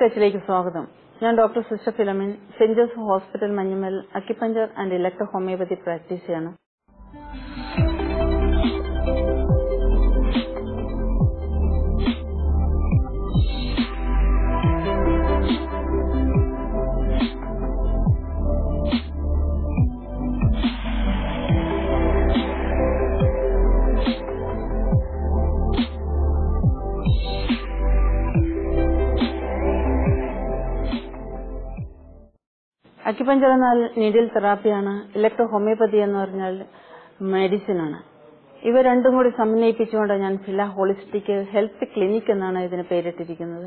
ടച്ചിലേക്ക് സ്വാഗതം ഞാൻ doctor sister Philomin Saint Joseph hospital Manjummel acupuncture and electro homeopathy പ്രാക്ടീഷയാണ് അക്യുപഞ്ചർ എന്നാൽ നീഡിൽ തെറാപ്പിയാണ് ഇലക്ട്രോ ഹോമിയോപ്പതി എന്ന് പറഞ്ഞാൽ മെഡിസിൻ ആണ് ഇവ രണ്ടും കൂടി സമന്വയിപ്പിച്ചുകൊണ്ട് ഞാൻ ഫില ഹോളിസ്റ്റിക് ഹെൽത്ത് ക്ലിനിക് എന്നാണ് ഇതിന് പേരിട്ടിരിക്കുന്നത്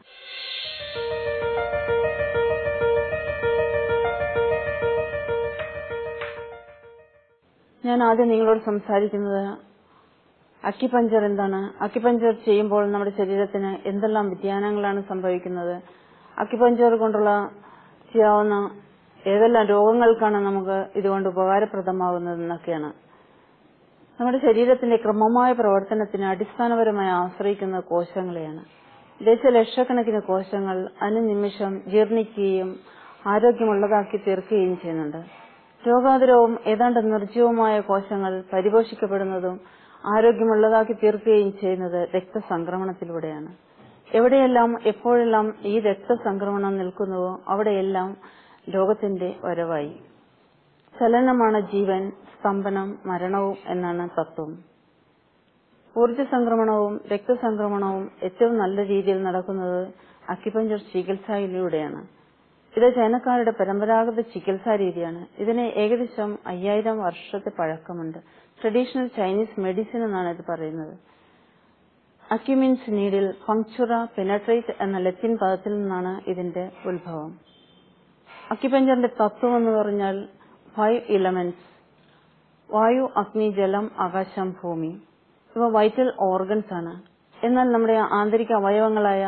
ഞാൻ ആദ്യം നിങ്ങളോട് സംസാരിക്കുന്നത് അക്യുപഞ്ചർ എന്താണ് അക്യുപഞ്ചർ ചെയ്യുമ്പോൾ നമ്മുടെ ശരീരത്തിന് എന്തെല്ലാം വ്യതിയാനങ്ങളാണ് സംഭവിക്കുന്നത് അക്യുപഞ്ചർ കൊണ്ടുള്ള ചെയ്യാവുന്ന ഏതെല്ലാം രോഗങ്ങൾക്കാണ് നമുക്ക് ഇതുകൊണ്ട് ഉപകാരപ്രദമാകുന്നത് എന്നൊക്കെയാണ് നമ്മുടെ ശരീരത്തിന്റെ ക്രമമായ പ്രവർത്തനത്തിന് അടിസ്ഥാനപരമായി ആശ്രയിക്കുന്ന കോശങ്ങളെയാണ് ദശലക്ഷക്കണക്കിന് കോശങ്ങൾ അനുനിമിഷം ജീർണിക്കുകയും ആരോഗ്യമുള്ളതാക്കി തീർക്കുകയും ചെയ്യുന്നുണ്ട് രോഗാതുരവും ഏതാണ്ട് നിർജ്ജീവമായ കോശങ്ങൾ പരിപോഷിക്കപ്പെടുന്നതും ആരോഗ്യമുള്ളതാക്കി തീർക്കുകയും ചെയ്യുന്നത് രക്തസംക്രമണത്തിലൂടെയാണ് എവിടെയെല്ലാം എപ്പോഴെല്ലാം ഈ രക്തസംക്രമണം നിൽക്കുന്നുവോ അവിടെയെല്ലാം ലോകത്തിന്റെ വരവായി ചലനമാണ് ജീവൻ സ്തംഭനം മരണവും എന്നാണ് തത്വം ഊർജ സംക്രമണവും രക്തസംക്രമണവും ഏറ്റവും നല്ല രീതിയിൽ നടക്കുന്നത് അക്യുപഞ്ചർ ചികിത്സയിലൂടെയാണ് ഇത് ചൈനക്കാരുടെ പരമ്പരാഗത ചികിത്സാ രീതിയാണ് ഇതിന് ഏകദേശം അയ്യായിരം വർഷത്തെ പഴക്കമുണ്ട് ട്രഡീഷണൽ ചൈനീസ് മെഡിസിൻ എന്നാണ് ഇത് പറയുന്നത് അക്യുമിൻസ് നീഡിൽ ഫങ്ചുറ പെനട്രേറ്റ് എന്ന ലത്തിൻ പദത്തിൽ നിന്നാണ് ഇതിന്റെ ഉത്ഭവം അക്യുപഞ്ചറിന്റെ തത്വം എന്ന് പറഞ്ഞാൽ ഫൈവ് ഇലമെന്റ്സ് വായു അഗ്നി ജലം ആകാശം ഭൂമി ഇവ വൈറ്റൽ ഓർഗൻസ് ആണ് എന്നാൽ നമ്മുടെ ആന്തരിക അവയവങ്ങളായ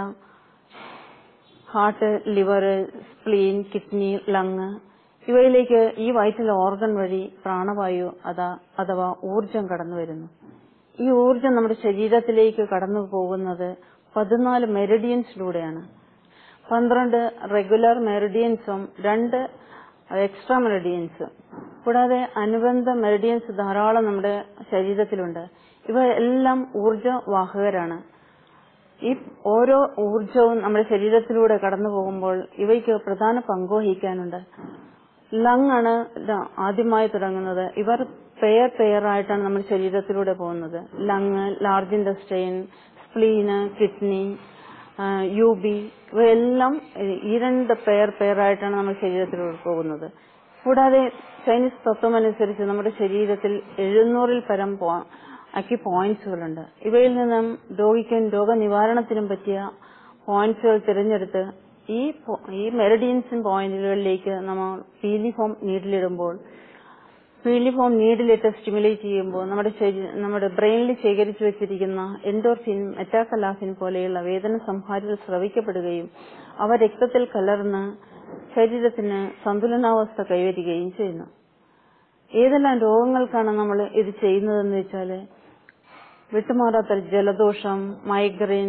heart liver spleen kidney lung ഇവയിലേക്ക് ഈ വൈറ്റൽ ഓർഗൻ വഴി പ്രാണവായു അതാ അഥവാ ഊർജം കടന്നു വരുന്നു ഈ ഊർജം നമ്മുടെ ശരീരത്തിലേക്ക് കടന്നു പോകുന്നത് പതിനാല് മെറിഡിയൻസിലൂടെയാണ് പന്ത്രണ്ട് റെഗുലർ മെറിഡിയൻസും രണ്ട് എക്സ്ട്രാ മെറിഡിയൻസും കൂടാതെ അനുബന്ധ മെറിഡിയൻസ് ധാരാളം നമ്മുടെ ശരീരത്തിലുണ്ട് ഇവ എല്ലാം ഊർജവാഹകരാണ് ഈ ഓരോ ഊർജവും നമ്മുടെ ശരീരത്തിലൂടെ കടന്നു പോകുമ്പോൾ ഇവയ്ക്ക് പ്രധാന പങ്ക് വഹിക്കാനുണ്ട് ലങ് ആണ് ആദ്യമായി തുടങ്ങുന്നത് ഇവർ പെയർ പെയർ ആയിട്ടാണ് നമ്മുടെ ശരീരത്തിലൂടെ പോകുന്നത് lung large intestine spleen kidney U B ഇവയെല്ലാം ഈ രണ്ട് പെയർ പെയർ ആയിട്ടാണ് നമ്മുടെ ശരീരത്തിലൂടെ പോകുന്നത് കൂടാതെ ചൈനീസ് തത്വം അനുസരിച്ച് നമ്മുടെ ശരീരത്തിൽ എഴുന്നൂറിൽ പരം അക്യു പോയിന്റ്സുകളുണ്ട് ഇവയിൽ നിന്നും രോഗിക്കും രോഗനിവാരണത്തിനും പറ്റിയ പോയിന്റ്സുകൾ തിരഞ്ഞെടുത്ത് ഈ ഈ മെറിഡിയൻസിൻ പോയിന്റുകളിലേക്ക് നമ്മൾ പീലിഫോം നീഡിലിടുമ്പോൾ പീലിഫോം നീഡിലിട്ട് സ്റ്റിമുലേറ്റ് ചെയ്യുമ്പോൾ നമ്മുടെ നമ്മുടെ ബ്രെയിനിൽ ശേഖരിച്ചു വെച്ചിരിക്കുന്ന എൻഡോർഫിൻ മെറ്റാകലാഫിൻ പോലെയുള്ള വേദന സംഹാരികൾ സ്രവിക്കപ്പെടുകയും അവ രക്തത്തിൽ കലർന്ന് ശരീരത്തിന് സന്തുലനാവസ്ഥ കൈവരികയും ചെയ്യുന്നു ഏതെല്ലാം രോഗങ്ങൾക്കാണ് നമ്മൾ ഇത് ചെയ്യുന്നതെന്ന് വെച്ചാൽ വിട്ടുമാറാത്ത ജലദോഷം മൈഗ്രെയിൻ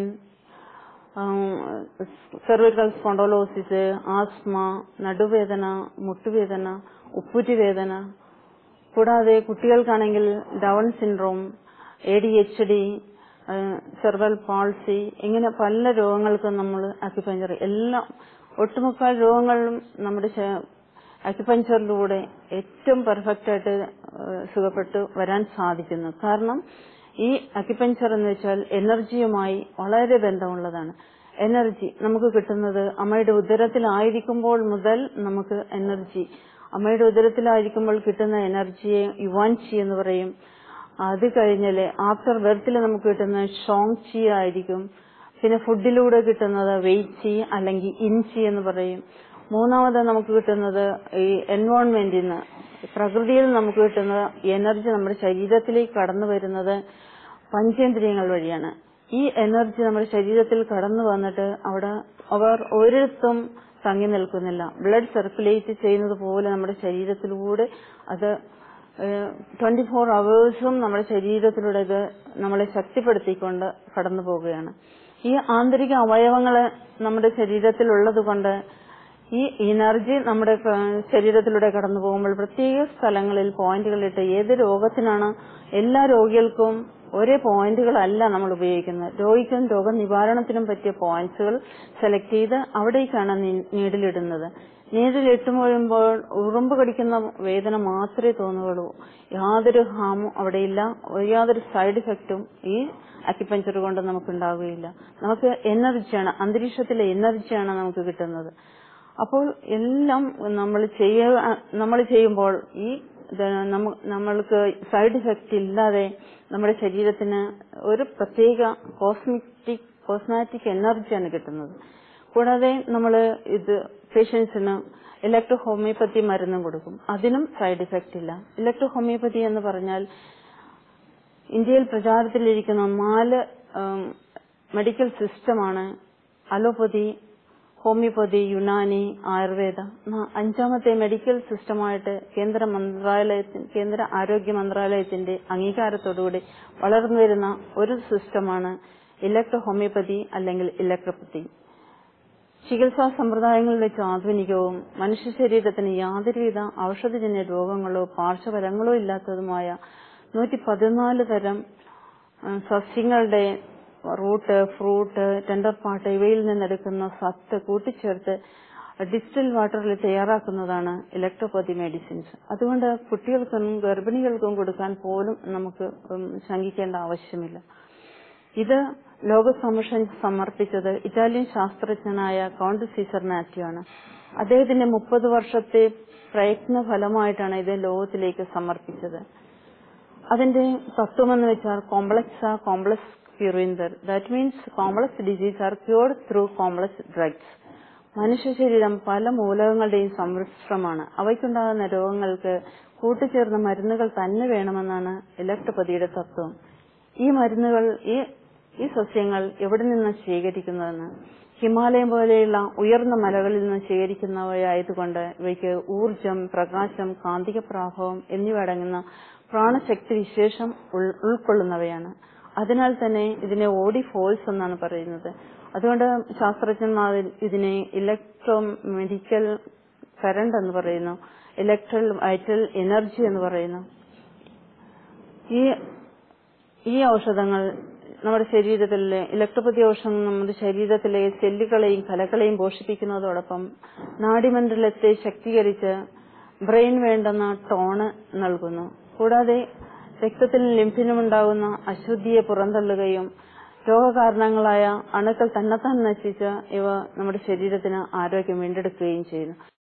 സെർവിക്കൽ സ്പോണ്ടോലോസിസ് ആസ്മ നടുവേദന മുട്ടുവേദന ഉപ്പുറ്റുവേദന കൂടാതെ കുട്ടികൾക്കാണെങ്കിൽ down syndrome A D H D cerebral palsy ഇങ്ങനെ പല രോഗങ്ങൾക്കും നമ്മൾ അക്യുപഞ്ചർ എല്ലാം ഒട്ടുമുക്കാൽ രോഗങ്ങളും നമ്മുടെ അക്യുപഞ്ചറിലൂടെ ഏറ്റവും പെർഫെക്റ്റ് ആയിട്ട് സുഖപ്പെട്ടു വരാൻ സാധിക്കുന്നു കാരണം ഈ അക്യുപഞ്ചർ എന്ന് വെച്ചാൽ എനർജിയുമായി വളരെ ബന്ധമുള്ളതാണ് എനർജി നമുക്ക് കിട്ടുന്നത് അമ്മയുടെ ഉദരത്തിലായിരിക്കുമ്പോൾ മുതൽ നമുക്ക് എനർജി അമ്മയുടെ ഉദരത്തിലായിരിക്കുമ്പോൾ കിട്ടുന്ന എനർജിയെ യുവാൻചി എന്ന് പറയും അത് കഴിഞ്ഞാല് ആഫ്റ്റർ ബർത്തിൽ നമുക്ക് കിട്ടുന്ന ഷോങ് ചി ആയിരിക്കും പിന്നെ ഫുഡിലൂടെ കിട്ടുന്നത് വെയിച്ചി അല്ലെങ്കിൽ ഇൻചി എന്ന് പറയും മൂന്നാമത് നമുക്ക് കിട്ടുന്നത് ഈ എൻവോൺമെന്റിൽ നിന്ന് പ്രകൃതിയിൽ നമുക്ക് കിട്ടുന്ന എനർജി നമ്മുടെ ശരീരത്തിലേക്ക് കടന്നു വരുന്നത് പഞ്ചേന്ദ്രിയങ്ങൾ വഴിയാണ് ഈ എനർജി നമ്മുടെ ശരീരത്തിൽ കടന്നു വന്നിട്ട് അവിടെ അവർ ഒരിടത്തും തങ്ങി നിൽക്കുന്നില്ല ബ്ലഡ് സർക്കുലേറ്റ് ചെയ്യുന്നത് പോലെ നമ്മുടെ ശരീരത്തിലൂടെ അത് ട്വന്റി ഫോർ അവേഴ്സും നമ്മുടെ ശരീരത്തിലൂടെ ഇത് നമ്മളെ ശക്തിപ്പെടുത്തിക്കൊണ്ട് കടന്നു പോവുകയാണ് ഈ ആന്തരിക അവയവങ്ങള് നമ്മുടെ ശരീരത്തിലുള്ളത് കൊണ്ട് ഈ എനർജി നമ്മുടെ ക- ശരീരത്തിലൂടെ കടന്നു പോകുമ്പോൾ പ്രത്യേക സ്ഥലങ്ങളിൽ പോയിന്റുകളിട്ട് ഏത് രോഗത്തിനാണ് എല്ലാ രോഗികൾക്കും ഒരേ പോയിന്റുകളല്ല നമ്മൾ ഉപയോഗിക്കുന്നത് രോഗിക്കും രോഗനിവാരണത്തിനും പറ്റിയ പോയിന്റ്സുകൾ സെലക്ട് ചെയ്ത് അവിടേക്കാണ് നീ- നീഡിലിടുന്നത് നീഡിലിട്ടുമ്പോൾ ഉറുമ്പ് കടിക്കുന്ന വേദന മാത്രമേ തോന്നുകയുള്ളൂ യാതൊരു ഹാമും അവിടെയില്ല യാതൊരു സൈഡ് ഇഫക്റ്റും ഈ അക്യുപഞ്ചർ കൊണ്ട് നമുക്ക് ഉണ്ടാവുകയില്ല നമുക്ക് എനർജിയാണ് അന്തരീക്ഷത്തിലെ എനർജിയാണ് നമുക്ക് കിട്ടുന്നത് അപ്പോൾ എല്ലാം നമ്മൾ ചെയ്യ നമ്മൾ ചെയ്യുമ്പോൾ ഈ ഇത് നമ്മ- നമ്മൾക്ക് സൈഡ് ഇഫക്റ്റ് ഇല്ലാതെ നമ്മുടെ ശരീരത്തിന് ഒരു പ്രത്യേക കോസ്മെറ്റിക് കോസ്മാറ്റിക് എനർജിയാണ് കിട്ടുന്നത് കൂടാതെ നമ്മൾ ഇത് പേഷ്യൻസിന് ഇലക്ട്രോ ഹോമിയോപ്പതി മരുന്നും കൊടുക്കും അതിനും സൈഡ് ഇഫക്റ്റ് ഇല്ല ഇലക്ട്രോ ഹോമിയോപ്പതി എന്ന് പറഞ്ഞാൽ ഇന്ത്യയിൽ പ്രചാരത്തിലിരിക്കുന്ന നാല് ഉം, മെഡിക്കൽ സിസ്റ്റമാണ് അലോപ്പതി ഹോമിയോപ്പതി യുനാനി ആയുർവേദ ന- അഞ്ചാമത്തെ മെഡിക്കൽ സിസ്റ്റമായിട്ട് കേന്ദ്ര മന്ത്രാലയത്തിന് കേന്ദ്ര ആരോഗ്യ മന്ത്രാലയത്തിന്റെ അംഗീകാരത്തോടുകൂടി വളർന്നു വരുന്ന ഒരു സിസ്റ്റമാണ് ഇലക്ട്രോ ഹോമിയോപ്പതി അല്ലെങ്കിൽ ഇലക്ട്രോപ്പതി ചികിത്സാ സമ്പ്രദായങ്ങളിൽ വെച്ച് ആധുനികവും മനുഷ്യ ശരീരത്തിന് യാതൊരുവിധ ഔഷധജന്യ രോഗങ്ങളോ പാർശ്വഫലങ്ങളോ ഇല്ലാത്തതുമായ നൂറ്റി പതിനാല് തരം ആ, സസ്യങ്ങളുടെ റൂട്ട് ഫ്രൂട്ട് ടെൻഡർ പാട്ട് ഇവയിൽ നിന്നെടുക്കുന്ന സത്ത് കൂട്ടിച്ചേർത്ത് ഡിസ്റ്റിൽ വാട്ടറിൽ തയ്യാറാക്കുന്നതാണ് ഇലക്ട്രോപ്പതി മെഡിസിൻസ് അതുകൊണ്ട് കുട്ടികൾക്കും ഗർഭിണികൾക്കും കൊടുക്കാൻ പോലും നമുക്ക് ഉം, ശങ്കിക്കേണ്ട ആവശ്യമില്ല ഇത് ലോക സമക്ഷം സമർപ്പിച്ചത് ഇറ്റാലിയൻ ശാസ്ത്രജ്ഞനായ കൗണ്ട് സീസർ നാറ്റിയാണ് അദ്ദേഹത്തിന്റെ മുപ്പത് വർഷത്തെ പ്രയത്ന ഫലമായിട്ടാണ് ഇത് ലോകത്തിലേക്ക് സമർപ്പിച്ചത് അതിന്റെ തത്വമെന്ന് വെച്ചാൽ കോംപ്ലക്സ് കോംപ്ലക്സ് ക്യൂറിന്തർ that means complex disease are cured through complex drugs മനുഷ്യ ശരീരം പല മൂലകങ്ങളുടെയും സമ്മിശ്രമാണ് അവയ്ക്കുണ്ടാകുന്ന രോഗങ്ങൾക്ക് കൂട്ടിച്ചേർന്ന മരുന്നുകൾ തന്നെ വേണമെന്നാണ് ഇലക്ട്രോപ്പതിയുടെ തത്വം ഈ മരുന്നുകൾ ഈ ഈ സസ്യങ്ങൾ എവിടെ നിന്ന് സ്വീകരിക്കുന്നതെന്ന് ഹിമാലയം പോലെയുള്ള ഉയർന്ന മലകളിൽ നിന്ന് സ്വീകരിക്കുന്നവയായതുകൊണ്ട് ഇവയ്ക്ക് ഊർജം പ്രകാശം കാന്തിക പ്രാഭവം എന്നിവ അടങ്ങുന്ന പ്രാണശക്തി വിശേഷം ഉൾ- ഉൾക്കൊള്ളുന്നവയാണ് അതിനാൽ തന്നെ ഇതിനെ ഓഡി ഫോഴ്സ് എന്നാണ് പറയുന്നത് അതുകൊണ്ട് ശാസ്ത്രജ്ഞന്മാർ ഇതിനെ ഇലക്ട്രോ മെഡിക്കൽ കറണ്ട് എന്ന് പറയുന്നു ഇലക്ട്രൽ വൈറ്റൽ എനർജി എന്ന് പറയുന്നു ഈ ഈ ഔഷധങ്ങൾ നമ്മുടെ ശരീരത്തിലെ ഇലക്ട്രോപ്പതി ഔഷധം നമ്മുടെ ശരീരത്തിലെ സെല്ലുകളെയും കലകളെയും പോഷിപ്പിക്കുന്നതോടൊപ്പം നാഡിമണ്ഡലത്തെ ശക്തീകരിച്ച് ബ്രെയിൻ വേണ്ടുന്ന ടോണ് നൽകുന്നു കൂടാതെ രക്തത്തിലും ലിംഫിനും ഉണ്ടാകുന്ന അശുദ്ധിയെ പുറന്തള്ളുകയും രോഗകാരണങ്ങളായ അണുക്കൾ തന്നെത്താൻ നശിച്ച് ഇവ നമ്മുടെ ശരീരത്തിന് ആരോഗ്യം വീണ്ടെടുക്കുകയും ചെയ്യുന്നു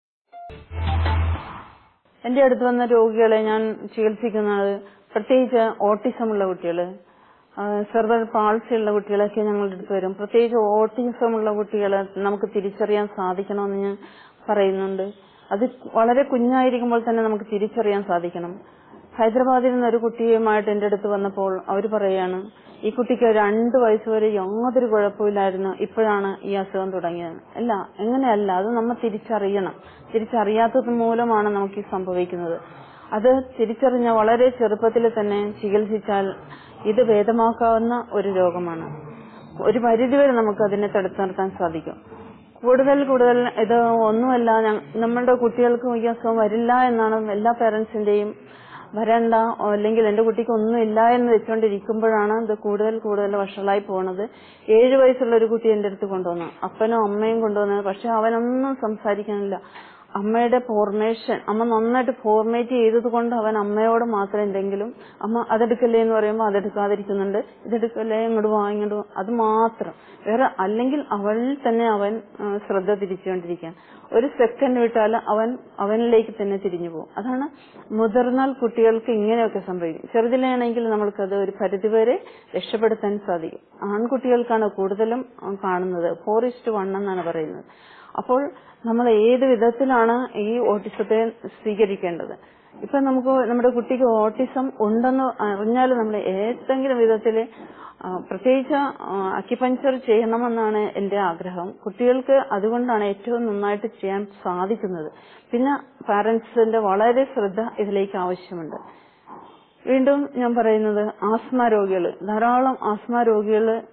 എന്റെ അടുത്ത് വന്ന രോഗികളെ ഞാൻ ചികിത്സിക്കുന്നത് പ്രത്യേകിച്ച് ഓട്ടിസം ഉള്ള കുട്ടികള് സെർവൽ പാൾസി ഉള്ള കുട്ടികളൊക്കെ ഞങ്ങളുടെ അടുത്ത് വരും പ്രത്യേകിച്ച് ഓട്ടിസം ഉള്ള കുട്ടികളെ നമുക്ക് തിരിച്ചറിയാൻ സാധിക്കണമെന്ന് ഞാൻ പറയുന്നുണ്ട് അത് വളരെ കുഞ്ഞായിരിക്കുമ്പോൾ തന്നെ നമുക്ക് തിരിച്ചറിയാൻ സാധിക്കണം ഹൈദരാബാദിൽ നിന്ന് ഒരു കുട്ടിയുമായിട്ട് എന്റെ അടുത്ത് വന്നപ്പോൾ അവർ പറയാണ് ഈ കുട്ടിക്ക് രണ്ടു വയസ്സ് വരെ യാതൊരു കുഴപ്പമില്ലായിരുന്നു ഇപ്പോഴാണ് ഈ അസുഖം തുടങ്ങിയത് അല്ല എങ്ങനെയല്ല അത് നമ്മൾ തിരിച്ചറിയണം തിരിച്ചറിയാത്തത് മൂലമാണ് നമുക്ക് ഈ സംഭവിക്കുന്നത് അത് തിരിച്ചറിഞ്ഞ വളരെ ചെറുപ്പത്തിൽ തന്നെ ചികിത്സിച്ചാൽ ഇത് ഭേദമാക്കാവുന്ന ഒരു രോഗമാണ് ഒരു പരിധിവരെ നമുക്ക് അതിനെ തടുത്തു നിർത്താൻ സാധിക്കും കൂടുതൽ കൂടുതൽ ഇത് ഒന്നുമല്ല ഞ- നമ്മുടെ കുട്ടികൾക്ക് ഈ അസുഖം വരില്ല എന്നാണ് എല്ലാ പേരൻസിന്റെയും വരണ്ട അല്ലെങ്കിൽ എന്റെ കുട്ടിക്ക് ഒന്നും ഇല്ല എന്ന് വെച്ചുകൊണ്ടിരിക്കുമ്പോഴാണ് ഇത് കൂടുതൽ കൂടുതൽ വഷളായി പോണത് ഏഴു വയസ്സുള്ള ഒരു കുട്ടി എന്റെ അടുത്ത് കൊണ്ടുവന്നു അപ്പനും അമ്മയും കൊണ്ടുവന്നത് പക്ഷെ അവനൊന്നും സംസാരിക്കാനില്ല അമ്മയുടെ ഫോർമേഷൻ അമ്മ നന്നായിട്ട് ഫോർമേറ്റ് ചെയ്തത് കൊണ്ട് അവൻ അമ്മയോട് മാത്രം എന്തെങ്കിലും അമ്മ അതെടുക്കല്ലേ എന്ന് പറയുമ്പോൾ അതെടുക്കാതിരിക്കുന്നുണ്ട് ഇതെടുക്കല്ലേ ഇങ്ങോട്ട് വാ ഇങ്ങോട്ട് വാ. അത് മാത്രം വേറെ അല്ലെങ്കിൽ അവനിൽ തന്നെ അവൻ ആ, ശ്രദ്ധ തിരിച്ചുകൊണ്ടിരിക്കാൻ ഒരു സെക്കൻഡ് വിട്ടാൽ അവൻ അവനിലേക്ക് തന്നെ തിരിഞ്ഞു പോകും അതാണ് മുതിർന്നാൽ കുട്ടികൾക്ക് ഇങ്ങനെയൊക്കെ സംഭവിക്കും ചെറുതിലാണെങ്കിൽ നമ്മൾക്കത് ഒരു പരിധിവരെ രക്ഷപ്പെടുത്താൻ സാധിക്കും ആൺകുട്ടികൾക്കാണ് കൂടുതലും ആ, കാണുന്നത് ഫോർ ഇസ്റ്റ് വൺ എന്നാണ് പറയുന്നത് അപ്പോൾ നമ്മൾ ഏത് വിധത്തിലാണ് ഈ ഓട്ടിസത്തെ സ്വീകരിക്കേണ്ടത് ഇപ്പൊ നമുക്ക് നമ്മുടെ കുട്ടിക്ക് ഓട്ടിസം ഉണ്ടെന്ന് അറിഞ്ഞാൽ നമ്മൾ ഏതെങ്കിലും വിധത്തിൽ പ്രത്യേകിച്ച് അക്യുപഞ്ചർ ചെയ്യണമെന്നാണ് എന്റെ ആഗ്രഹം കുട്ടികൾക്ക് അതുകൊണ്ടാണ് ഏറ്റവും നന്നായിട്ട് ചെയ്യാൻ സാധിക്കുന്നത് പിന്നെ പാരന്റ്സിന്റെ വളരെ ശ്രദ്ധ ഇതിലേക്ക് ആവശ്യമുണ്ട് വീണ്ടും ഞാൻ പറയുന്നത് ആസ്മ രോഗികൾ ധാരാളം ആസ്മ രോഗികൾ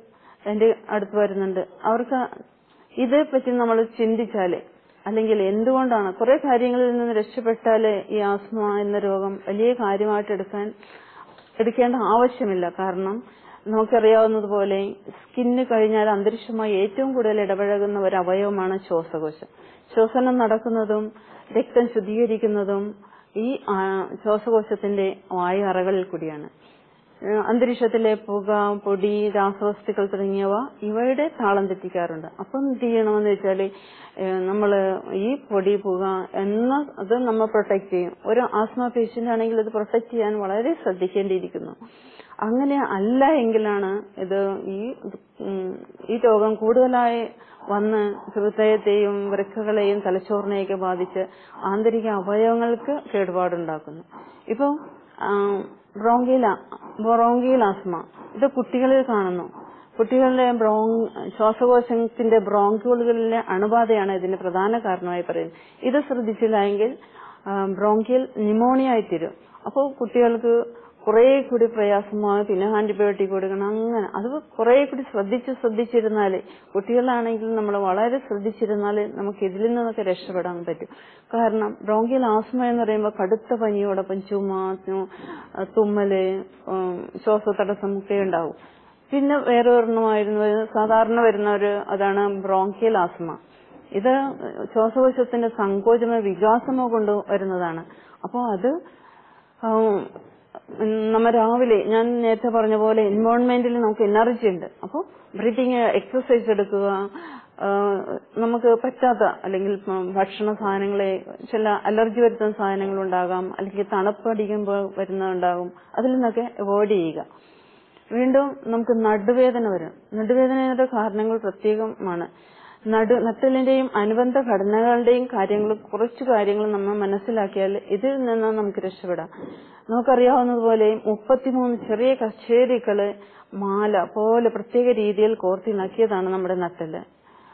എന്റെ അടുത്ത് വരുന്നുണ്ട് അവർക്ക് ഇതേപ്പറ്റി നമ്മൾ ചിന്തിച്ചാല് അല്ലെങ്കിൽ എന്തുകൊണ്ടാണ് കുറെ കാര്യങ്ങളിൽ നിന്ന് രക്ഷപ്പെട്ടാല് ഈ ആസ്മ എന്ന രോഗം വലിയ കാര്യമായിട്ട് എടുക്കാൻ എടുക്കേണ്ട ആവശ്യമില്ല കാരണം നമുക്കറിയാവുന്നതുപോലെ സ്കിന്ന് കഴിഞ്ഞാൽ അന്തരീക്ഷമായി ഏറ്റവും കൂടുതൽ ഇടപഴകുന്ന ഒരു അവയവമാണ് ശ്വാസകോശം ശ്വസനം നടക്കുന്നതും രക്തം ശുദ്ധീകരിക്കുന്നതും ഈ ആ, ശ്വാസകോശത്തിന്റെ വായു അറകളിൽ കൂടിയാണ് ഏഹ് അന്തരീക്ഷത്തിലെ പുക പൊടി രാസവസ്തുക്കൾ തുടങ്ങിയവ ഇവയുടെ താളം തെറ്റിക്കാറുണ്ട് അപ്പം എന്ത് ചെയ്യണമെന്ന് വെച്ചാല് ഏഹ് നമ്മള് ഈ പൊടി പുക എന്ന അത് നമ്മൾ പ്രൊട്ടക്ട് ചെയ്യും ഒരു ആസ്മ പേഷ്യന്റ് ആണെങ്കിൽ ഇത് പ്രൊട്ടക്ട് ചെയ്യാൻ വളരെ ശ്രദ്ധിക്കേണ്ടിയിരിക്കുന്നു അങ്ങനെ അല്ല എങ്കിലാണ് ഇത് ഈ ഉം, ഈ രോഗം കൂടുതലായി വന്ന് ഹൃദയത്തെയും വൃക്കകളെയും തലച്ചോറിനെയൊക്കെ ബാധിച്ച് ആന്തരിക അവയവങ്ങൾക്ക് കേടുപാടുണ്ടാക്കുന്നു ഇപ്പൊ ബ്രോങ്കില ബ്രോങ്കിയൽ ആസ്മ ഇത് കുട്ടികളിൽ കാണുന്നു കുട്ടികളുടെ ബ്രോങ് ശ്വാസകോശത്തിന്റെ ബ്രോങ്കുകളിലെ അണുബാധയാണ് ഇതിന് പ്രധാന കാരണമായി പറയുന്നത് ഇത് ശ്രദ്ധിച്ചില്ല എങ്കിൽ ബ്രോങ്കിയൽ ന്യൂമോണിയ ആയിത്തീരും അപ്പോൾ കുട്ടികൾക്ക് കുറെ കൂടി പ്രയാസമായി പിന്നെ ആന്റിബയോട്ടിക് കൊടുക്കണം അങ്ങനെ അത് കുറെ കൂടി ശ്രദ്ധിച്ച് ശ്രദ്ധിച്ചിരുന്നാല് കുട്ടികളാണെങ്കിൽ നമ്മൾ വളരെ ശ്രദ്ധിച്ചിരുന്നാല് നമുക്ക് ഇതിൽ നിന്നൊക്കെ രക്ഷപ്പെടാൻ പറ്റും കാരണം ബ്രോങ്കിയൽ ആസ്മ എന്ന് പറയുമ്പോൾ കടുത്ത പനിയോടൊപ്പം ചുമ ചു- തുമ്മല് ഉം, ശ്വാസതടസ്സം ഒക്കെ ഉണ്ടാവും പിന്നെ വേറെ ഒരെണ്ണമായിരുന്നു സാധാരണ വരുന്ന ഒരു അതാണ് ബ്രോങ്കിയൽ ആസ്മ ഇത് ശ്വാസകോശത്തിന്റെ സങ്കോചമോ വികാസമോ കൊണ്ട് വരുന്നതാണ് അപ്പോൾ അത് ആം, നമ്മ രാവിലെ ഞാൻ നേരത്തെ പറഞ്ഞ പോലെ എൻവയോൺമെന്റിൽ നമുക്ക് എനർജി ഉണ്ട് അപ്പോൾ ബ്രീതിങ് എക്സസൈസ് എടുക്കുക ആ, നമുക്ക് പറ്റാത്ത അല്ലെങ്കിൽ ഇപ്പം ഭക്ഷണ സാധനങ്ങളെ ചില അലർജി വരുത്തുന്ന സാധനങ്ങൾ ഉണ്ടാകാം അല്ലെങ്കിൽ തണുപ്പടിക്കുമ്പോൾ വരുന്നതുണ്ടാകും അതിൽ നിന്നൊക്കെ അവോയ്ഡ് ചെയ്യുക വീണ്ടും നമുക്ക് നടുവേദന വരും നടുവേദനയുടെ കാരണങ്ങൾ പ്രത്യേകമാണ് നടു നട്ടലിന്റെയും അനുബന്ധ ഘടനകളുടെയും കാര്യങ്ങൾ കുറച്ചു കാര്യങ്ങൾ നമ്മൾ മനസ്സിലാക്കിയാൽ ഇതിൽ നിന്ന് നമുക്ക് രക്ഷപ്പെടാം നമുക്കറിയാവുന്നതുപോലെ മുപ്പത്തിമൂന്ന് ചെറിയ കച്ചേരികള് മാല പോലെ പ്രത്യേക രീതിയിൽ കോർത്തിണക്കിയതാണ് നമ്മുടെ നട്ടല്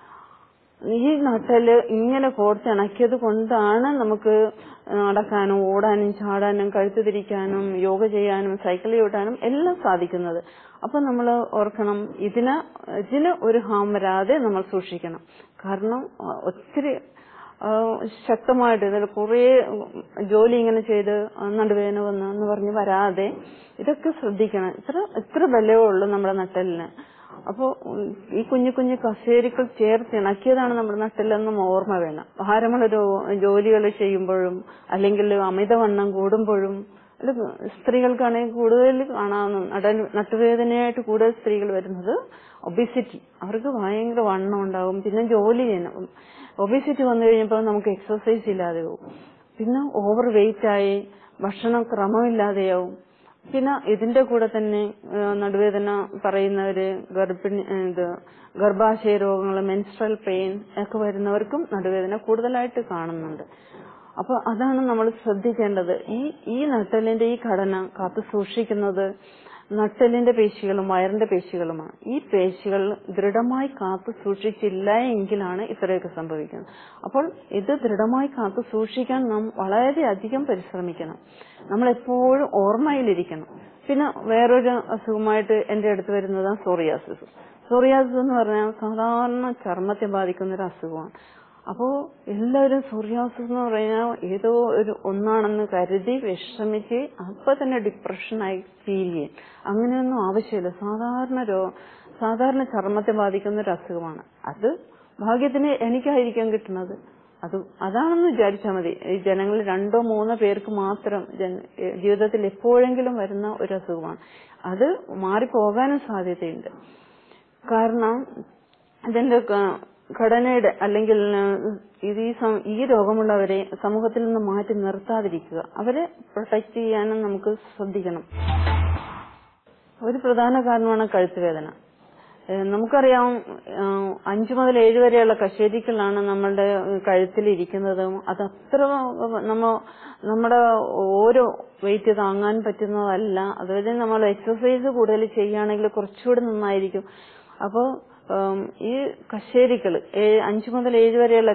ഈ നട്ടല് ഇങ്ങനെ കോർത്തിണക്കിയത് കൊണ്ടാണ് നമുക്ക് നടക്കാനും ഓടാനും ചാടാനും കഴുത്ത് തിരിക്കാനും യോഗ ചെയ്യാനും സൈക്കിൾ ചവിട്ടാനും എല്ലാം സാധിക്കുന്നത് അപ്പൊ നമ്മൾ ഓർക്കണം ഇതിന് ഇതിന് ഒരു ഹാം വരാതെ നമ്മൾ സൂക്ഷിക്കണം കാരണം ആ, ഒത്തിരി ആ, ശക്തമായിട്ട് ഇതിൽ കുറേ ജോലി ഇങ്ങനെ ചെയ്ത് നടുവേദന വന്ന് എന്ന് പറഞ്ഞ് വരാതെ ഇതൊക്കെ ശ്രദ്ധിക്കണം ഇത്ര ഇത്ര ബലമേ ഉള്ളൂ നമ്മുടെ നട്ടലിന് അപ്പോ ഉം, ഈ കുഞ്ഞു കുഞ്ഞു കസേരകൾ ചേർത്ത് ഇണക്കിയതാണ് നമ്മുടെ നട്ടിലെന്നും ഓർമ്മ വേണം ഭാരമുള്ള ജോലികൾ ചെയ്യുമ്പോഴും അല്ലെങ്കിൽ അമിതവണ്ണം കൂടുമ്പോഴും അല്ല സ്ത്രീകൾക്കാണെങ്കിൽ കൂടുതൽ കാണാവുന്ന നടൻ നട്ടുവേദനയായിട്ട് കൂടുതൽ സ്ത്രീകൾ വരുന്നത് ഒബിസിറ്റി അവർക്ക് ഭയങ്കര വണ്ണം ഉണ്ടാവും പിന്നെ ജോലി ചെയ്യണം ഒബിസിറ്റി വന്നു കഴിഞ്ഞപ്പോൾ നമുക്ക് എക്സസൈസ് ഇല്ലാതെ പോകും പിന്നെ ഓവർ വെയിറ്റ് ആയി ഭക്ഷണം ക്രമമില്ലാതെയാവും പിന്നെ ഇതിന്റെ കൂടെ തന്നെ ആ, നടുവേദന പറയുന്നവര് ഗർഭിണി ആ, ഇത് ഗർഭാശയ രോഗങ്ങൾ മെൻസ്ട്രൽ പെയിൻ ഒക്കെ വരുന്നവർക്കും നടുവേദന കൂടുതലായിട്ട് കാണുന്നുണ്ട് അപ്പൊ അതാണ് നമ്മൾ ശ്രദ്ധിക്കേണ്ടത് ഈ ഈ നട്ടലിന്റെ ഈ ഘടന കാത്തു സൂക്ഷിക്കുന്നത് നട്ടലിന്റെ പേശികളും വയറിന്റെ പേശികളുമാണ് ഈ പേശികൾ ദൃഢമായി കാത്തു സൂക്ഷിച്ചില്ല എങ്കിലാണ് ഇത്രയൊക്കെ സംഭവിക്കുന്നത് അപ്പോൾ ഇത് ദൃഢമായി കാത്തു സൂക്ഷിക്കാൻ നാം വളരെയധികം പരിശ്രമിക്കണം നമ്മൾ എപ്പോഴും ഓർമ്മയിലിരിക്കണം പിന്നെ വേറൊരു അസുഖമായിട്ട് എന്റെ അടുത്ത് വരുന്നത് സോറിയാസിസ് സോറിയാസിസ് എന്ന് പറഞ്ഞാൽ സാധാരണ ചർമ്മത്തെ ബാധിക്കുന്ന ഒരു അസുഖമാണ് അപ്പോ എല്ലാവരും സോറിയാസിസ് എന്ന് പറഞ്ഞാൽ ഏതോ ഒരു ഒന്നാണെന്ന് കരുതി വിഷമിച്ച് അപ്പൊ തന്നെ ഡിപ്രഷനായി ഫീൽ ചെയ്യും അങ്ങനെയൊന്നും ആവശ്യമില്ല സാധാരണ രോ സാധാരണ ചർമ്മത്തെ ബാധിക്കുന്ന ഒരു അസുഖമാണ് അത് ഭാഗ്യത്തിന് എനിക്കായിരിക്കും കിട്ടുന്നത് അത് അതാണെന്ന് വിചാരിച്ചാൽ മതി ഈ ജനങ്ങളിൽ രണ്ടോ മൂന്നോ പേർക്ക് മാത്രം ജന- ജീവിതത്തിൽ എപ്പോഴെങ്കിലും വരുന്ന ഒരു അസുഖമാണ് അത് മാറിപ്പോകാനും സാധ്യതയുണ്ട് കാരണം ഇതിന്റെ ക- ഘടനയുടെ അല്ലെങ്കിൽ ആ, ഇത് ഈ സം- ഈ രോഗമുള്ളവരെ സമൂഹത്തിൽ നിന്ന് മാറ്റി നിർത്താതിരിക്കുക അവരെ പ്രൊട്ടക്ട് ചെയ്യാനും നമുക്ക് ശ്രദ്ധിക്കണം ഒരു പ്രധാന കാരണമാണ് കഴുത്ത് വേദന ഏഹ് നമുക്കറിയാം ഏഹ് അഞ്ചു മുതൽ ഏഴ് വരെയുള്ള കശേരികളാണ് നമ്മളുടെ കഴുത്തിൽ ഇരിക്കുന്നതും അത് അത്ര നമ്മ നമ്മുടെ ഓരോ വെയിറ്റ് താങ്ങാൻ പറ്റുന്നതല്ല അതുവരെ നമ്മൾ എക്സസൈസ് കൂടുതൽ ചെയ്യുകയാണെങ്കിൽ കുറച്ചുകൂടി നന്നായിരിക്കും അപ്പോൾ ഈ കശേരികൾ അഞ്ചു മുതൽ ഏഴ് വരെയുള്ള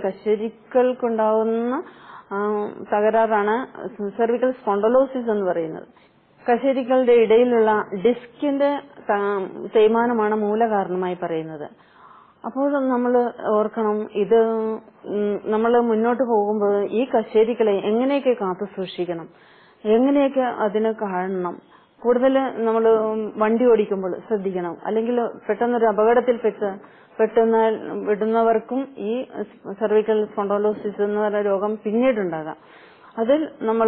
കശേരികൾക്കുണ്ടാവുന്ന ആം, തകരാറാണ് സെർവിക്കൽ സ്പോണ്ടലോസിസ് എന്ന് പറയുന്നത് കശേരികളുടെ ഇടയിലുള്ള ഡിസ്കിന്റെ ത- തേയ്മാനമാണ് മൂലകാരണമായി പറയുന്നത് അപ്പോൾ നമ്മൾ ഓർക്കണം ഇത് നമ്മൾ മുന്നോട്ട് പോകുമ്പോൾ ഈ കശേരികളെ എങ്ങനെയൊക്കെ കാത്തു സൂക്ഷിക്കണം എങ്ങനെയൊക്കെ അതിന് കാണണം കൂടുതൽ നമ്മൾ വണ്ടി ഓടിക്കുമ്പോൾ ശ്രദ്ധിക്കണം അല്ലെങ്കിൽ പെട്ടെന്നൊരു അപകടത്തിൽപ്പെട്ട് പെട്ടെന്ന് വിടുന്നവർക്കും ഈ സെർവിക്കൽ സ്പോണ്ടോലോസിസ് എന്ന് പറയുന്ന രോഗം പിന്നീടുണ്ടാകാം അതിൽ നമ്മൾ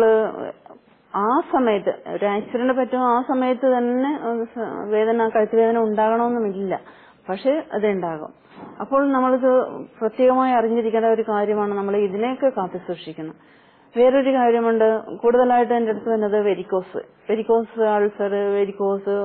ആ സമയത്ത് ഒരു ആക്സിഡന്റ് പറ്റുമോ ആ സമയത്ത് തന്നെ സ- വേദന കഴുത്ത് വേദന ഉണ്ടാകണമെന്നുമില്ല പക്ഷെ അതുണ്ടാകും അപ്പോൾ നമ്മൾക്ക് പ്രത്യേകമായി അറിഞ്ഞിരിക്കേണ്ട ഒരു കാര്യമാണ് നമ്മൾ ഇതിനെയൊക്കെ കാത്തു സൂക്ഷിക്കണം വേറൊരു കാര്യമുണ്ട് കൂടുതലായിട്ട് എന്റെ അടുത്ത് വരുന്നത് വെരിക്കോസ് വെരിക്കോസ് അൾസർ വെരിക്കോസ്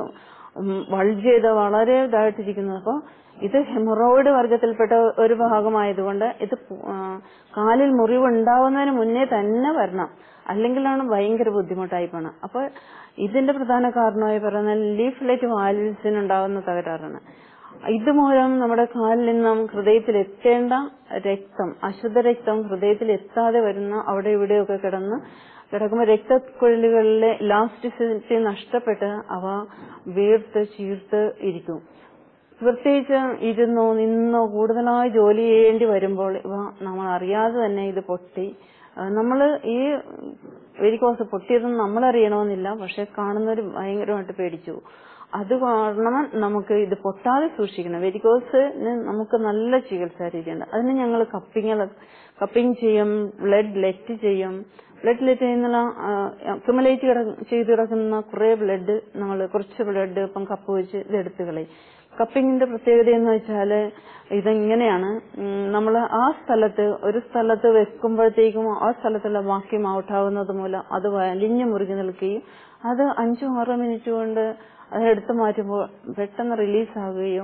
വൾജ് ചെയ്ത് വളരെ ഇതായിട്ടിരിക്കുന്നത് അപ്പോൾ ഇത് ഹെമറോയിഡ് വർഗത്തിൽപ്പെട്ട ഒരു ഭാഗമായതുകൊണ്ട് ഇത് പു- ആ, കാലിൽ മുറിവ് ഉണ്ടാവുന്നതിന് മുന്നേ തന്നെ വരണം അല്ലെങ്കിലാണ് ഭയങ്കര ബുദ്ധിമുട്ടായി പോണം അപ്പോൾ ഇതിന്റെ പ്രധാന കാരണമായി പറയുന്നത് ലീഫ്ലെറ്റ് വാലിൽസിന് ഉണ്ടാകുന്ന തകരാറാണ് ഇതുമൂലം നമ്മുടെ കാലിൽ നിന്നും ഹൃദയത്തിൽ എത്തേണ്ട രക്തം അശുദ്ധ രക്തം ഹൃദയത്തിൽ എത്താതെ വരുന്ന അവിടെ ഇവിടെയൊക്കെ കിടന്ന് കിടക്കുമ്പോൾ രക്തക്കുഴലുകളിലെ ഇലാസ്റ്റിസിറ്റി നഷ്ടപ്പെട്ട് അവ വീർത്ത് ചീർത്ത് ഇരിക്കും പ്രത്യേകിച്ച് ഇരുന്നോ നിന്നോ കൂടുതലായി ജോലി ചെയ്യേണ്ടി വരുമ്പോൾ ഇവ നമ്മൾ അറിയാതെ തന്നെ ഇത് പൊട്ടി നമ്മൾ ഈ വെരിക്കോസ് പൊട്ടിയതെന്ന് നമ്മൾ അറിയണമെന്നില്ല പക്ഷെ കാണുന്നവർ ഭയങ്കരമായിട്ട് പേടിച്ചു അത് കാരണം നമുക്ക് ഇത് പൊട്ടാതെ സൂക്ഷിക്കണം വെരിക്കോസിന് നമുക്ക് നല്ല ചികിത്സാ രീതിയുണ്ട് അതിന് ഞങ്ങൾ കപ്പിങ്ങൾ കപ്പിംഗ് ചെയ്യും ബ്ലഡ് ലെറ്റ് ചെയ്യും ബ്ലഡ് ലെറ്റ് ചെയ്യുന്ന അക്യുമുലേറ്റ് ചെയ്ത് കിടക്കുന്ന കുറെ ബ്ലഡ് നമ്മൾ കുറച്ച് ബ്ലഡ് ഇപ്പം കപ്പ് വെച്ച് ഇത് എടുത്തു കളയും കപ്പിങ്ങിന്റെ പ്രത്യേകത എന്ന് വെച്ചാൽ ഇതെങ്ങനെയാണ് നമ്മൾ ആ സ്ഥലത്ത് ഒരു സ്ഥലത്ത് വെക്കുമ്പോഴത്തേക്കും ആ സ്ഥലത്തുള്ള വാക്യം ഔട്ടാവുന്നത് മൂലം അത് വലിഞ്ഞു മുറുകി നിൽക്കുകയും അത് അഞ്ചോ ആറോ മിനിറ്റ് കൊണ്ട് അതെടുത്ത് മാറ്റുമ്പോൾ പെട്ടെന്ന് റിലീസ് ആകുകയും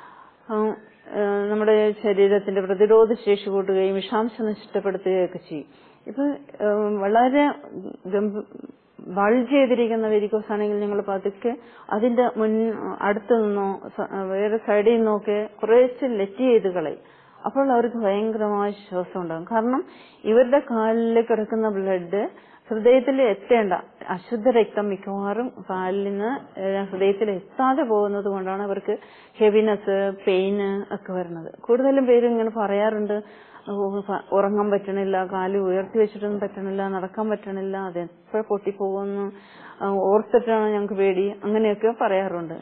ആ, ആ, നമ്മുടെ ശരീരത്തിന്റെ പ്രതിരോധ ശേഷി കൂട്ടുകയും വിഷാംശം നഷ്ടപ്പെടുത്തുകയൊക്കെ ചെയ്യും ഇത് ആ, വളരെ ഗംഭ- ബൾജ് ചെയ്തിരിക്കുന്ന വെരിക്കോസ് ആണെങ്കിൽ ഞങ്ങൾ പതുക്കെ അതിന്റെ മുൻ അടുത്തു നിന്നോ സ- വേറെ സൈഡിൽ നിന്നൊക്കെ കുറേശ്ശെ ലെറ്റ് ചെയ്ത് കളയും അപ്പോൾ അവർക്ക് ഭയങ്കരമായ ശ്വാസം ഉണ്ടാകും കാരണം ഇവരുടെ കാലിൽ കിടക്കുന്ന ബ്ലഡ് ഹൃദയത്തിൽ എത്തേണ്ട അശുദ്ധ രക്തം മിക്കവാറും കാലിൽ നിന്ന് ഏഹ് ഹൃദയത്തിൽ എത്താതെ പോകുന്നത് കൊണ്ടാണ് അവർക്ക് ഹെവിനെസ് പെയിന് ഒക്കെ വരുന്നത് കൂടുതലും പേര് ഇങ്ങനെ പറയാറുണ്ട് ഓ, ഫ- ഉറങ്ങാൻ പറ്റണില്ല കാല് ഉയർത്തി വെച്ചിട്ടൊന്നും പറ്റണില്ല നടക്കാൻ പറ്റണില്ല അത് എപ്പോഴും പൊട്ടിപ്പോകുമെന്ന് ആ, ഓർത്തിട്ടാണ് ഞങ്ങൾക്ക് പേടി അങ്ങനെയൊക്കെ പറയാറുണ്ട്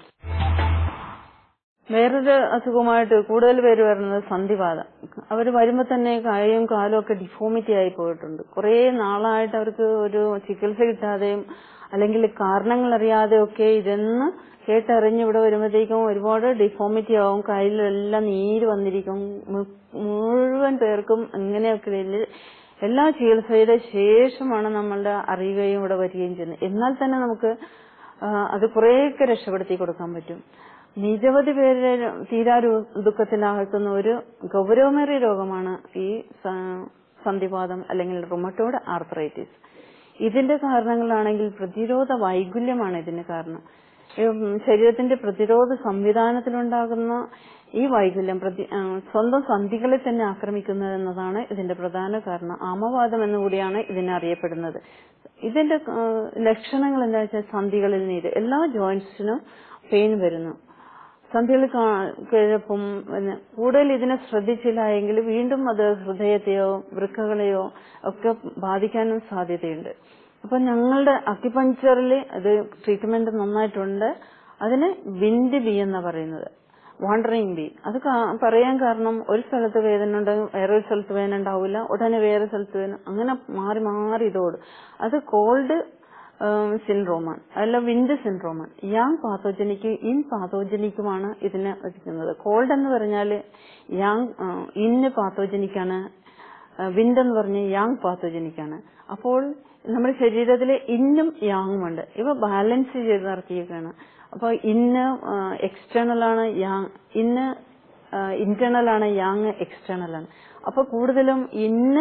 വേറൊരു അസുഖമായിട്ട് കൂടുതൽ പേര് വരുന്നത് സന്ധിവാദം അവർ വരുമ്പോൾ തന്നെ കൈയും കാലും ഒക്കെ ഡിഫോമിറ്റി ആയി പോയിട്ടുണ്ട് കുറേ നാളായിട്ട് അവർക്ക് ഒരു ചികിത്സ കിട്ടാതെയും അല്ലെങ്കിൽ കാരണങ്ങൾ അറിയാതെയും ഒക്കെ ഇതെന്ന് കേട്ടറിഞ്ഞ് ഇവിടെ വരുമ്പോഴത്തേക്കും ഒരുപാട് ഡിഫോമിറ്റി ആവും കയ്യിലെല്ലാം നീര് വന്നിരിക്കും മു- മുഴുവൻ പേർക്കും ഇങ്ങനെയൊക്കെ വലിയ എല്ലാ ചികിത്സയുടെ ശേഷമാണ് നമ്മളുടെ അറിയുകയും ഇവിടെ വരികയും ചെയ്യുന്നത് എന്നാൽ തന്നെ നമുക്ക് ആ, അത് കുറേയൊക്കെ രക്ഷപ്പെടുത്തി കൊടുക്കാൻ പറ്റും നിരവധി പേരെ തീരാ രു- ദുഃഖത്തിലാഴ്ത്തുന്ന ഒരു ഗൗരവമേറിയ രോഗമാണ് ഈ സ- സന്ധിവാദം അല്ലെങ്കിൽ റുമറ്റോഡ് ആർത്രൈറ്റിസ് ഇതിന്റെ കാരണങ്ങളാണെങ്കിൽ പ്രതിരോധ വൈകല്യമാണ് ഇതിന് കാരണം ഉം, ശരീരത്തിന്റെ പ്രതിരോധ സംവിധാനത്തിലുണ്ടാകുന്ന ഈ വൈകല്യം പ്രതി- ആ, സ്വന്തം സന്ധികളെ തന്നെ ആക്രമിക്കുന്നത് എന്നതാണ് ഇതിന്റെ പ്രധാന കാരണം ആമവാദം എന്നുകൂടിയാണ് ഇതിനെ അറിയപ്പെടുന്നത് ഇതിന്റെ ആ, ലക്ഷണങ്ങൾ എന്താ വെച്ചാൽ സന്ധികളിൽ നീര് എല്ലാ ജോയിന്റ്സിനും പെയിൻ വരുന്നു സന്ധികൾ കിഴപ്പും പിന്നെ കൂടുതൽ ഇതിനെ ശ്രദ്ധിച്ചില്ല എങ്കിൽ വീണ്ടും അത് ഹൃദയത്തെയോ വൃക്കകളെയോ ഒക്കെ ബാധിക്കാനും സാധ്യതയുണ്ട് അപ്പൊ ഞങ്ങളുടെ അക്യുപഞ്ചറിൽ അത് ട്രീറ്റ്മെന്റ് നന്നായിട്ടുണ്ട് അതിന് വിൻഡ് ബി എന്ന് പറയുന്നത് വാണ്ടറിങ് ബി അത് കാ- പറയാൻ കാരണം ഒരു സ്ഥലത്ത് വേദന ഉണ്ടാകും വേറൊരു സ്ഥലത്ത് വേദന ഉണ്ടാവില്ല ഉടനെ വേറെ സ്ഥലത്ത് വേദന അങ്ങനെ മാറി മാറി ഇതോടും അത് കോൾഡ് സിൻഡ്രോമാണ് അല്ല വിൻഡ് സിൻഡ്രോമാണ് യാങ് പാത്തോജനിക്കും ഇൻ പാത്തോജനിക്കുമാണ് ഇതിനെ വധിക്കുന്നത് കോൾഡ് എന്ന് പറഞ്ഞാൽ യാങ് ഇന്ന് പാത്തോജനിക്കാണ് വിൻഡ് എന്ന് പറഞ്ഞ യാങ് പാത്തോജനിക്കാണ് അപ്പോൾ നമ്മുടെ ശരീരത്തിലെ ഇന്നും യാങ്ങും ഉണ്ട് ഇവ ബാലൻസ് ചെയ്ത് നിർത്തിയേക്കാണ് അപ്പോൾ ഇന്ന് എക്സ്റ്റേണൽ ആണ് യാങ് ഇന്ന് ഇന്റേണൽ ആണ് യാങ് എക്സ്റ്റേണൽ ആണ് അപ്പൊ കൂടുതലും ഇന്ന്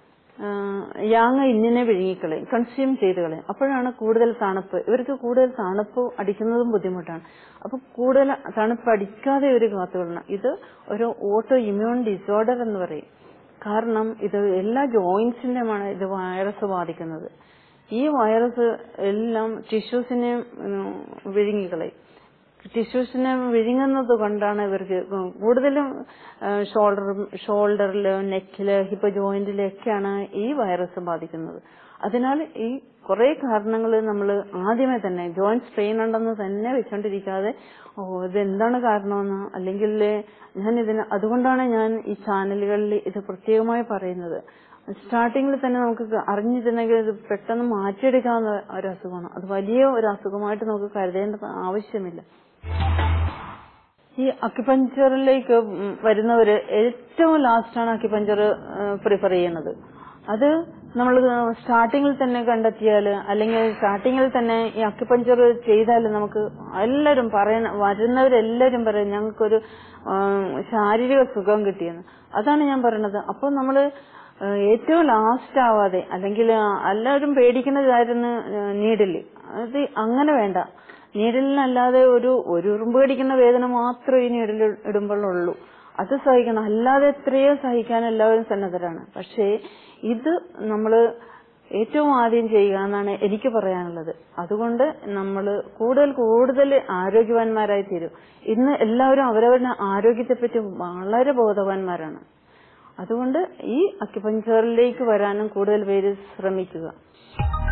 യാങ് ഇന്നിനെ വിഴുങ്ങിക്കളയും കൺസ്യൂം ചെയ്ത് കളയും അപ്പോഴാണ് കൂടുതൽ തണുപ്പ് ഇവർക്ക് കൂടുതൽ തണുപ്പ് അടിക്കുന്നതും ബുദ്ധിമുട്ടാണ് അപ്പൊ കൂടുതൽ തണുപ്പ് അടിക്കാതെ ഒരു കാത്തുകൊള്ളണം ഇത് ഒരു ഓട്ടോ ഇമ്മ്യൂൺ ഡിസോർഡർ എന്ന് പറയും കാരണം ഇത് എല്ലാ ജോയിന്റ്സിന്റെയുമാണ് ഇത് വൈറസ് ബാധിക്കുന്നത് ഈ വൈറസ് എല്ലാം ടിഷ്യൂസിനെ വിഴുങ്ങിക്കളയും ടിഷ്യൂസിനെ വിഴുങ്ങുന്നത് കൊണ്ടാണ് ഇവർക്ക് കൂടുതലും ഷോൾഡർ ഷോൾഡറില് നെക്കില് ഹിപ്പ് ജോയിന്റിലൊക്കെയാണ് ഈ വൈറസ് ബാധിക്കുന്നത് അതിനാൽ ഈ കുറെ കാരണങ്ങൾ നമ്മൾ ആദ്യമേ തന്നെ ജോയിന്റ് സ്ട്രെയിൻ ഉണ്ടെന്ന് തന്നെ വെച്ചോണ്ടിരിക്കാതെ ഓ ഇത് എന്താണ് കാരണമെന്ന് അല്ലെങ്കിൽ ഞാൻ ഇതിന് അതുകൊണ്ടാണ് ഞാൻ ഈ ചാനലുകളിൽ ഇത് പ്രത്യേകമായി പറയുന്നത് സ്റ്റാർട്ടിങ്ങിൽ തന്നെ നമുക്ക് അറിഞ്ഞിരുന്നെങ്കിൽ ഇത് പെട്ടെന്ന് മാറ്റിയെടുക്കാവുന്ന ഒരു അസുഖമാണ് അത് വലിയ ഒരു അസുഖമായിട്ട് നമുക്ക് കരുതേണ്ട ആവശ്യമില്ല ഈ അക്യുപഞ്ചറിലേക്ക് വരുന്നവര് ഏറ്റവും ലാസ്റ്റാണ് അക്യുപഞ്ചർ പ്രിഫർ ചെയ്യുന്നത് അത് നമ്മൾ സ്റ്റാർട്ടിങ്ങിൽ തന്നെ കണ്ടെത്തിയാൽ അല്ലെങ്കിൽ സ്റ്റാർട്ടിങ്ങിൽ തന്നെ ഈ അക്യുപഞ്ചർ ചെയ്താൽ നമുക്ക് എല്ലാവരും പറയണ വരുന്നവരെല്ലാവരും പറയും ഞങ്ങൾക്കൊരു ശാരീരിക സുഖം കിട്ടിയെന്ന് അതാണ് ഞാൻ പറയുന്നത് അപ്പോൾ നമ്മൾ ഏറ്റവും ലാസ്റ്റ് ആവാതെ അല്ലെങ്കിൽ എല്ലാവരും പേടിക്കുന്നതായിരുന്നു നീഡില് അത് അങ്ങനെ വേണ്ട നീഡിലിനല്ലാതെ ഒരു ഒരു ഉറുമ്പ് കടിക്കുന്ന വേദന മാത്രമേ ഈ നീഡിൽ ഇടുമ്പോഴുള്ളൂ അത് സഹിക്കണം അല്ലാതെ എത്രയോ സഹിക്കാൻ എല്ലാവരും സന്നദ്ധരാണ് പക്ഷേ ഇത് നമ്മൾ ഏറ്റവും ആദ്യം ചെയ്യുക എന്നാണ് എനിക്ക് പറയാനുള്ളത് അതുകൊണ്ട് നമ്മൾ കൂടുതൽ കൂടുതൽ ആരോഗ്യവാന്മാരായി തീരും ഇന്ന് എല്ലാവരും അവരവരുടെ ആരോഗ്യത്തെപ്പറ്റി വളരെ ബോധവാന്മാരാണ് അതുകൊണ്ട് ഈ അക്യുപഞ്ചറിലേക്ക് വരാനും കൂടുതൽ പേര് ശ്രമിക്കുക